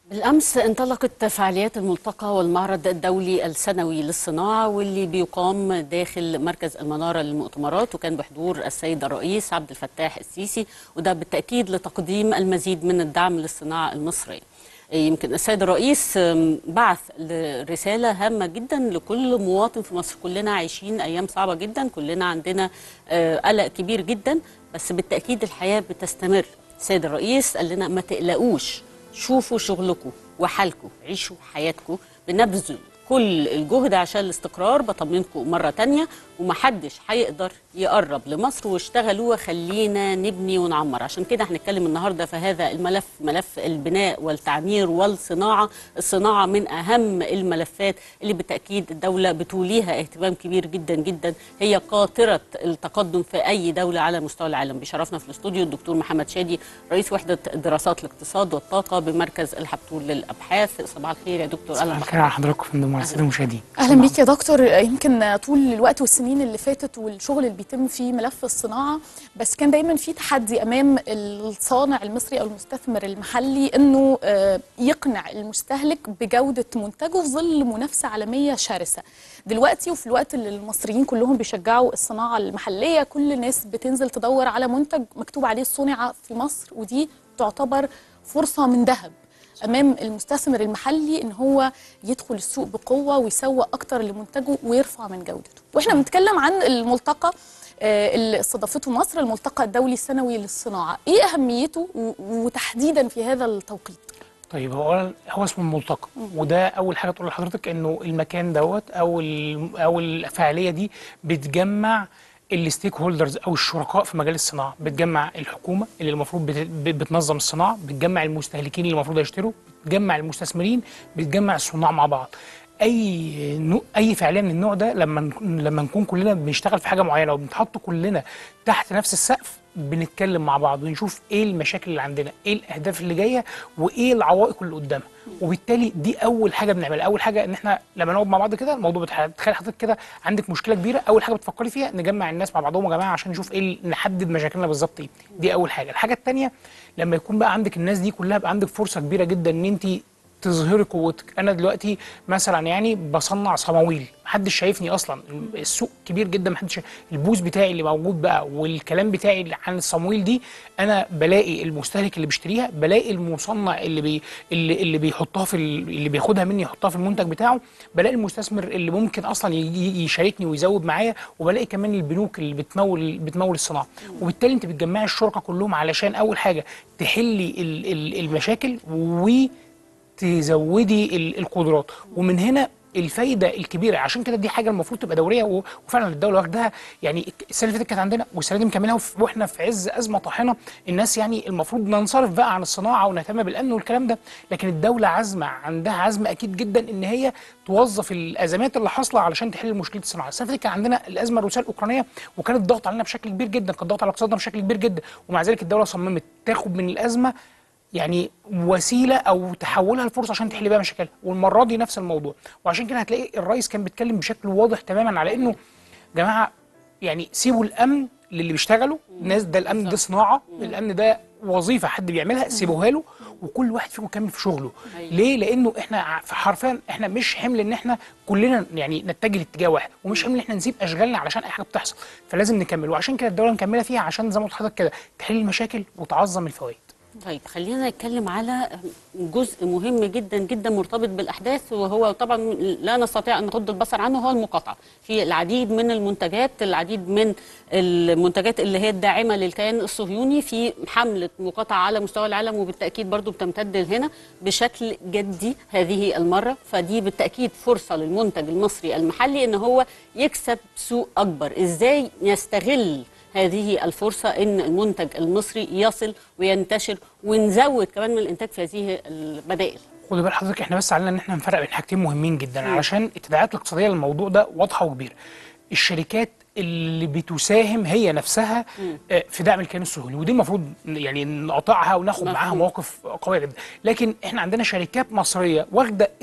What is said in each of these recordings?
بالأمس انطلقت فعاليات الملتقى والمعرض الدولي السنوي للصناعة واللي بيقام داخل مركز المنارة للمؤتمرات وكان بحضور السيد الرئيس عبد الفتاح السيسي وده بالتأكيد لتقديم المزيد من الدعم للصناعة المصرية يمكن السيد الرئيس بعث رسالة هامة جدا لكل مواطن في مصر كلنا عايشين أيام صعبة جدا كلنا عندنا قلق كبير جدا بس بالتأكيد الحياة بتستمر السيد الرئيس قال لنا ما تقلقوش شوفوا شغلكم وحالكم عيشوا حياتكم بنبذل كل الجهد عشان الاستقرار بطمنكم مرة تانية ومحدش هيقدر يقرب لمصر واشتغلوا وخلينا نبني ونعمر عشان كده هنتكلم النهاردة في هذا الملف ملف البناء والتعمير والصناعة الصناعة من أهم الملفات اللي بالتأكيد الدولة بتوليها اهتمام كبير جدا جدا هي قاطرة التقدم في أي دولة على مستوى العالم بيشرفنا في الاستوديو الدكتور محمد شادي رئيس وحدة دراسات الاقتصاد والطاقة بمركز الحبتول للأبحاث صباح الخير يا دكتور أهلا الخير على حضراتكم فندم وعلى الساده المشاهدين اهلا بيك يا دكتور يمكن طول الوقت والسنين اللي فاتت والشغل اللي بيتم في ملف الصناعه بس كان دايما في تحدي امام الصانع المصري او المستثمر المحلي انه يقنع المستهلك بجوده منتجه في ظل منافسه عالميه شرسه دلوقتي وفي الوقت اللي المصريين كلهم بيشجعوا الصناعه المحليه كل الناس بتنزل تدور على منتج مكتوب عليه صنع في مصر ودي تعتبر فرصه من ذهب امام المستثمر المحلي ان هو يدخل السوق بقوه ويسوق اكتر لمنتجه ويرفع من جودته واحنا بنتكلم عن الملتقى اللي استضافته مصر الملتقى الدولي السنوي للصناعه ايه اهميته وتحديدا في هذا التوقيت طيب هو هو اسمه الملتقى وده اول حاجه تقول لحضرتك انه المكان دوت او او الفعاليه دي بتجمع الستيك هولدرز او الشركاء في مجال الصناعه بتجمع الحكومه اللي المفروض بتنظم الصناعه بتجمع المستهلكين اللي المفروض يشتروا بتجمع المستثمرين بتجمع الصناع مع بعض اي نوع اي فعاليه من النوع ده لما لما نكون كلنا بنشتغل في حاجه معينه وبنتحط كلنا تحت نفس السقف بنتكلم مع بعض ونشوف ايه المشاكل اللي عندنا ايه الاهداف اللي جايه وايه العوائق اللي قدامها وبالتالي دي اول حاجه بنعملها اول حاجه ان احنا لما نقعد مع بعض كده الموضوع بتخيل حضرتك كده عندك مشكله كبيره اول حاجه بتفكري فيها نجمع الناس مع بعضهم يا جماعه عشان نشوف ايه نحدد مشاكلنا بالظبط ايه دي اول حاجه الحاجه الثانيه لما يكون بقى عندك الناس دي كلها بقى عندك فرصه كبيره جدا ان انت تظهري قوتك انا دلوقتي مثلا يعني بصنع صماويل محدش شايفني اصلا السوق كبير جدا محدش البوز بتاعي اللي موجود بقى والكلام بتاعي عن الصمويل دي انا بلاقي المستهلك اللي بيشتريها بلاقي المصنع اللي بي اللي, اللي بيحطها في اللي بياخدها مني يحطها في المنتج بتاعه بلاقي المستثمر اللي ممكن اصلا يشاركني ويزود معايا وبلاقي كمان البنوك اللي بتمول بتمول الصناعه وبالتالي انت بتجمعي الشركاء كلهم علشان اول حاجه تحلي المشاكل و تزودي القدرات ومن هنا الفايده الكبيره عشان كده دي حاجه المفروض تبقى دوريه وفعلا الدوله واخداها يعني السنه اللي فاتت كانت عندنا والسنه دي مكملها واحنا في عز ازمه طاحنه الناس يعني المفروض ننصرف بقى عن الصناعه ونهتم بالامن والكلام ده لكن الدوله عازمه عندها عزم اكيد جدا ان هي توظف الازمات اللي حاصله علشان تحل مشكله الصناعه السنه اللي فاتت كان عندنا الازمه الروسيه الاوكرانيه وكانت ضغط علينا بشكل كبير جدا كانت ضغط على اقتصادنا بشكل كبير جدا ومع ذلك الدوله صممت تاخد من الازمه يعني وسيله او تحولها لفرصه عشان تحل بيها مشاكلها والمره دي نفس الموضوع وعشان كده هتلاقي الرئيس كان بيتكلم بشكل واضح تماما على انه جماعه يعني سيبوا الامن للي بيشتغلوا الناس ده الامن ده صناعه الامن ده وظيفه حد بيعملها سيبوها له وكل واحد فيكم يكمل في شغله ليه لانه احنا حرفيا احنا مش حمل ان احنا كلنا يعني نتجه لاتجاه واحد ومش حمل ان احنا نسيب اشغالنا علشان اي حاجه بتحصل فلازم نكمل وعشان كده الدوله مكمله فيها عشان زي ما قلت لحضرتك كده تحل المشاكل وتعظم الفوائد طيب خلينا نتكلم على جزء مهم جدا جدا مرتبط بالاحداث وهو طبعا لا نستطيع ان نغض البصر عنه هو المقاطعه في العديد من المنتجات العديد من المنتجات اللي هي الداعمه للكيان الصهيوني في حمله مقاطعه على مستوى العالم وبالتاكيد برضو بتمتد هنا بشكل جدي هذه المره فدي بالتاكيد فرصه للمنتج المصري المحلي ان هو يكسب سوق اكبر ازاي يستغل هذه الفرصة إن المنتج المصري يصل وينتشر ونزود كمان من الإنتاج في هذه البدائل خدي بال حضرتك احنا بس علينا ان احنا نفرق بين حاجتين مهمين جدا م. علشان التداعيات الاقتصاديه للموضوع ده واضحه وكبيره. الشركات اللي بتساهم هي نفسها في دعم الكيان الصهيوني ودي المفروض يعني نقاطعها وناخد معاها مواقف قويه جدا لكن احنا عندنا شركات مصريه واخده اسم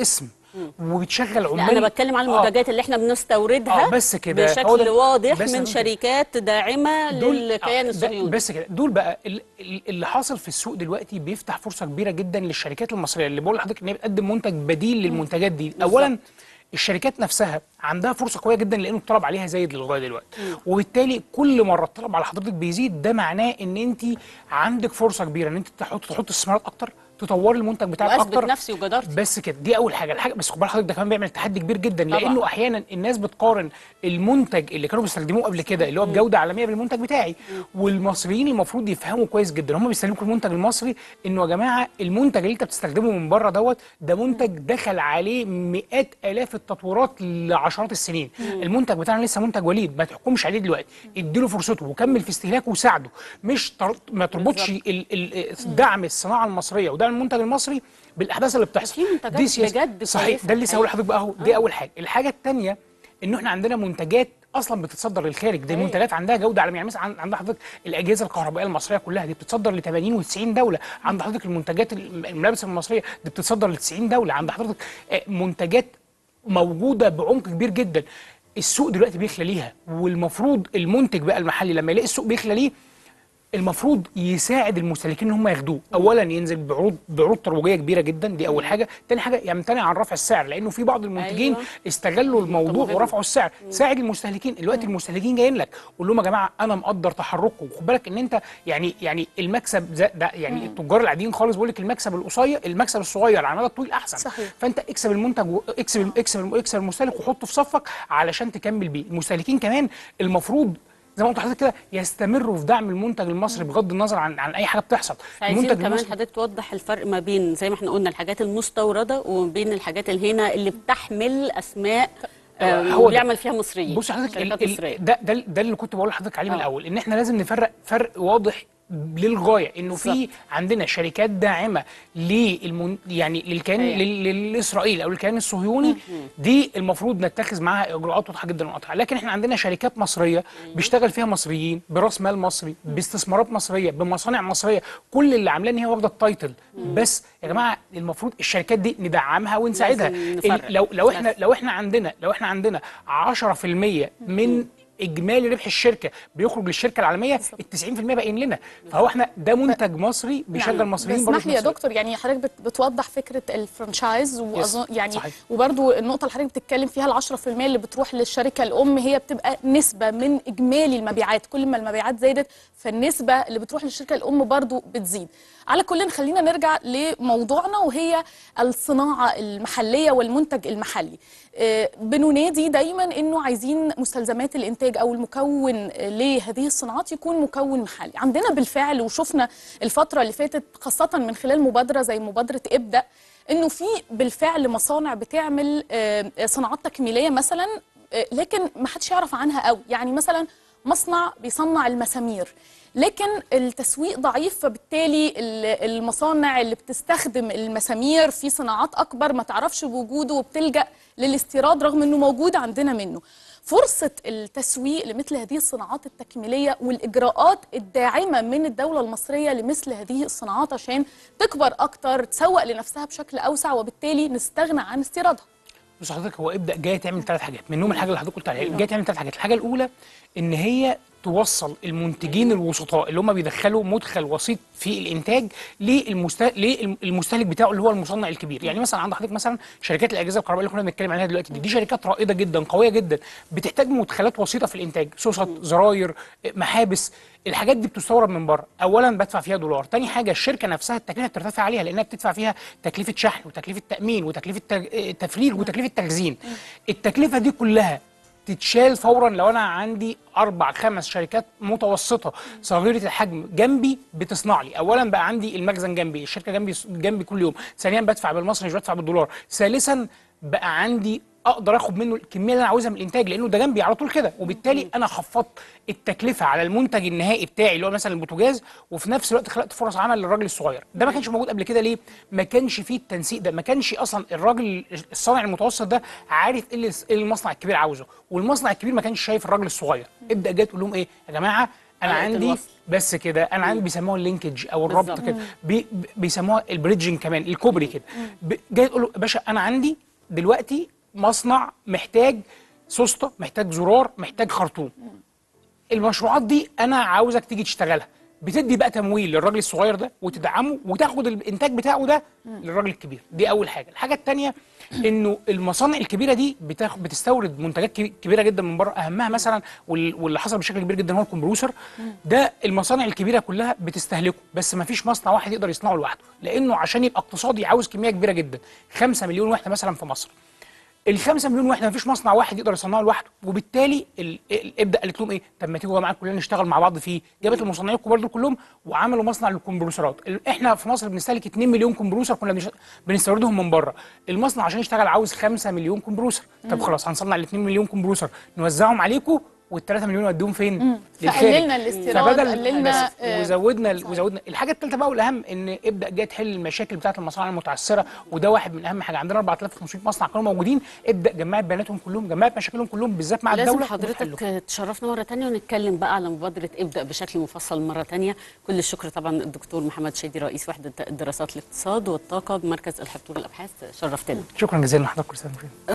وبتشغل عمال لا انا بتكلم على آه. المنتجات اللي احنا بنستوردها آه، بس كده. هو بشكل ده- واضح بس من أنا- شركات داعمه للكيان آه، الصهيوني ب- بس كده دول بقى ال- ال- اللي حاصل في السوق دلوقتي بيفتح فرصه كبيره جدا للشركات المصريه اللي بقول لحضرتك ان هي بتقدم منتج بديل للمنتجات دي اولا الشركات نفسها عندها فرصه قويه جدا لانه الطلب عليها زايد للغايه دلوقتي وبالتالي كل مره الطلب على حضرتك بيزيد ده معناه ان انت عندك فرصه كبيره ان انت تحط تحط استثمارات اكتر تطوري المنتج بتاعك واثبت اكتر نفسي وجدارتي بس كده دي اول حاجه الحاجه بس خد بالك حضرتك ده كمان بيعمل تحدي كبير جدا طبعاً. لانه احيانا الناس بتقارن المنتج اللي كانوا بيستخدموه قبل كده اللي هو بجوده عالميه بالمنتج بتاعي والمصريين المفروض يفهموا كويس جدا هم بيستخدموا المنتج المصري انه يا جماعه المنتج اللي انت بتستخدمه من بره دوت ده منتج دخل عليه مئات الاف التطويرات لعشرات السنين المنتج بتاعنا لسه منتج وليد ما تحكمش عليه دلوقتي اديله فرصته وكمل في استهلاكه وساعده مش تر... ما تربطش ال... ال... دعم الصناعه المصريه ودعم المنتج المصري بالاحداث اللي بتحصل في منتجات دي سياسة. بجد صحيح كويسة ده اللي لسه هقول الحقيقة. لحضرتك بقى اهو دي اول حاجه الحاجه الثانيه انه احنا عندنا منتجات اصلا بتتصدر للخارج دي أيوة. منتجات عندها جوده عالميه يعني مثلا عن- عند حضرتك الاجهزه الكهربائيه المصريه كلها دي بتتصدر ل 80 و90 دوله عند حضرتك المنتجات الم- الملابس المصريه دي بتتصدر ل 90 دوله عند حضرتك آه، منتجات موجوده بعمق كبير جدا السوق دلوقتي بيخلى ليها والمفروض المنتج بقى المحلي لما يلاقي السوق بيخلى ليه المفروض يساعد المستهلكين ان هم ياخدوه اولا ينزل بعروض بعروض ترويجيه كبيره جدا دي اول حاجه تاني حاجه يمتنع عن رفع السعر لانه في بعض المنتجين أيوة. استغلوا الموضوع مهم. ورفعوا السعر ساعد المستهلكين دلوقتي المستهلكين جايين لك قول لهم يا جماعه انا مقدر تحرككم خد بالك ان انت يعني يعني المكسب ده, ده يعني التجار العاديين خالص بيقول لك المكسب القصير المكسب الصغير على المدى الطويل احسن صحيح. فانت اكسب المنتج و- اكسب اكسب اكسب المستهلك وحطه في صفك علشان تكمل بيه المستهلكين كمان المفروض زي ما قلت لحضرتك كده يستمروا في دعم المنتج المصري بغض النظر عن عن اي حاجه بتحصل عايزين المنتج كمان المصري حضرتك توضح الفرق ما بين زي ما احنا قلنا الحاجات المستورده وبين الحاجات اللي هنا اللي بتحمل اسماء آه، هو ده. وبيعمل فيها مصريين بص حضرتك شركات ال- ال- مصريه ده ده ده اللي كنت بقول لحضرتك عليه من آه. الاول ان احنا لازم نفرق فرق واضح للغايه انه في بالظبط. عندنا شركات داعمه للمن يعني للكيان أيوة. لل- للاسرائيلي او الكيان الصهيوني دي المفروض نتخذ معاها اجراءات واضحه جدا وقاطعه لكن احنا عندنا شركات مصريه بيشتغل فيها مصريين براس مال مصري باستثمارات مصريه بمصانع مصريه كل اللي عاملاه ان هي واخده التايتل بس يا جماعه المفروض الشركات دي ندعمها ونساعدها لازم ال- نفرق. لو لو احنا لازم. لو احنا عندنا لو احنا عندنا 10% من اجمالي ربح الشركه بيخرج للشركه العالميه ال 90% باقيين لنا فهو احنا ده منتج مصري بيشغل نعم. مصريين بس برضه اسمح في لي يا نفس الوقت. دكتور يعني حضرتك بت- بتوضح فكره الفرنشايز واظن يعني صحيح. وبرضو النقطه اللي حضرتك بتتكلم فيها ال 10% اللي بتروح للشركه الام هي بتبقى نسبه من اجمالي المبيعات كل ما المبيعات زادت فالنسبه اللي بتروح للشركه الام برضو بتزيد على كل خلينا نرجع لموضوعنا وهي الصناعه المحليه والمنتج المحلي آه، بننادي دايما انه عايزين مستلزمات الانتاج او المكون آه، لهذه الصناعات يكون مكون محلي عندنا بالفعل وشفنا الفتره اللي فاتت خاصه من خلال مبادره زي مبادره ابدا انه في بالفعل مصانع بتعمل آه، صناعات تكميليه مثلا آه، لكن ما حدش يعرف عنها قوي يعني مثلا مصنع بيصنع المسامير لكن التسويق ضعيف فبالتالي ال- المصانع اللي بتستخدم المسامير في صناعات اكبر ما تعرفش بوجوده وبتلجا للاستيراد رغم انه موجود عندنا منه فرصة التسويق لمثل هذه الصناعات التكميلية والإجراءات الداعمة من الدولة المصرية لمثل هذه الصناعات عشان تكبر أكتر تسوق لنفسها بشكل أوسع وبالتالي نستغنى عن استيرادها بص حضرتك هو ابدا جايه تعمل ثلاث حاجات منهم الحاجه اللي حضرتك قلت عليها جايه تعمل ثلاث حاجات الحاجه الاولى ان هي توصل المنتجين الوسطاء اللي هم بيدخلوا مدخل وسيط في الانتاج للمست... للمستهلك بتاعه اللي هو المصنع الكبير يعني مثلا عند حضرتك مثلا شركات الاجهزه الكهربائيه اللي كنا بنتكلم عليها دلوقتي دي, دي شركات رائده جدا قويه جدا بتحتاج مدخلات وسيطه في الانتاج سوست زراير محابس الحاجات دي بتستورد من بره اولا بدفع فيها دولار تاني حاجه الشركه نفسها التكلفه بترتفع عليها لانها بتدفع فيها تكلفه شحن وتكلفه تامين وتكلفه تج- تفريغ وتكلفه تخزين التكلفه دي كلها تتشال فورا لو انا عندي اربع خمس شركات متوسطه صغيره الحجم جنبي بتصنع لي اولا بقى عندي المخزن جنبي الشركه جنبي جنبي كل يوم ثانيا بدفع بالمصري مش بدفع بالدولار ثالثا بقى عندي اقدر اخد منه الكميه اللي انا عاوزها من الانتاج لانه ده جنبي على طول كده وبالتالي انا خفضت التكلفه على المنتج النهائي بتاعي اللي هو مثلا البوتاجاز وفي نفس الوقت خلقت فرص عمل للراجل الصغير ده ما كانش موجود قبل كده ليه ما كانش فيه التنسيق ده ما كانش اصلا الراجل الصانع المتوسط ده عارف ايه اللي إيه اللي المصنع الكبير عاوزه والمصنع الكبير ما كانش شايف الراجل الصغير ابدا جاي تقول لهم ايه يا جماعه انا حلقة عندي الوصل. بس كده انا عندي بيسموها اللينكج او الربط بالظبط. كده بي بي- بيسموها البريدجنج كمان الكوبري كده ب- جاي تقول له يا باشا انا عندي دلوقتي مصنع محتاج سوسته محتاج زرار محتاج خرطوم المشروعات دي انا عاوزك تيجي تشتغلها بتدي بقى تمويل للراجل الصغير ده وتدعمه وتاخد الانتاج بتاعه ده للراجل الكبير دي اول حاجه الحاجه الثانيه انه المصانع الكبيره دي بتاخد بتستورد منتجات كبي- كبيره جدا من بره اهمها مثلا وال- واللي حصل بشكل كبير جدا هو الكمبروسر ده المصانع الكبيره كلها بتستهلكه بس ما فيش مصنع واحد يقدر يصنعه لوحده لانه عشان يبقى اقتصادي عاوز كميه كبيره جدا 5 مليون وحده مثلا في مصر ال 5 مليون وحده مفيش مصنع واحد يقدر يصنعه لوحده وبالتالي ال- ال- ابدا قالت لهم ايه طب ما تيجوا يا جماعه كلنا نشتغل مع بعض فيه جابت المصنعين الكبار دول كلهم وعملوا مصنع للكمبروسرات ال- احنا في مصر بنستهلك 2 مليون كمبروسر كنا بنش- بنستوردهم من بره المصنع عشان يشتغل عاوز 5 مليون كمبروسر طب خلاص هنصنع ال 2 مليون كمبروسر نوزعهم عليكم وال 3 مليون نوديهم فين؟ فقللنا الاستيراد، فبدل قللنا، بس آه، وزودنا وزودنا الحاجه الثالثه بقى والاهم ان ابدا جاي تحل المشاكل بتاعه المصانع المتعثره وده واحد من اهم حاجه عندنا 4500 مصنع كانوا موجودين ابدا جمعت بياناتهم كلهم جمعت مشاكلهم كلهم بالذات مع لازم الدوله حضرتك وحلهم. تشرفنا مرة تانية ونتكلم بقى على مبادرة ابدأ بشكل مفصل مرة تانية كل الشكر طبعا الدكتور محمد شادي رئيس وحدة دراسات الاقتصاد والطاقة بمركز الحفتور الأبحاث شرفتنا شكرا جزيلا لحضرتك كل سنه وأنتم بخير.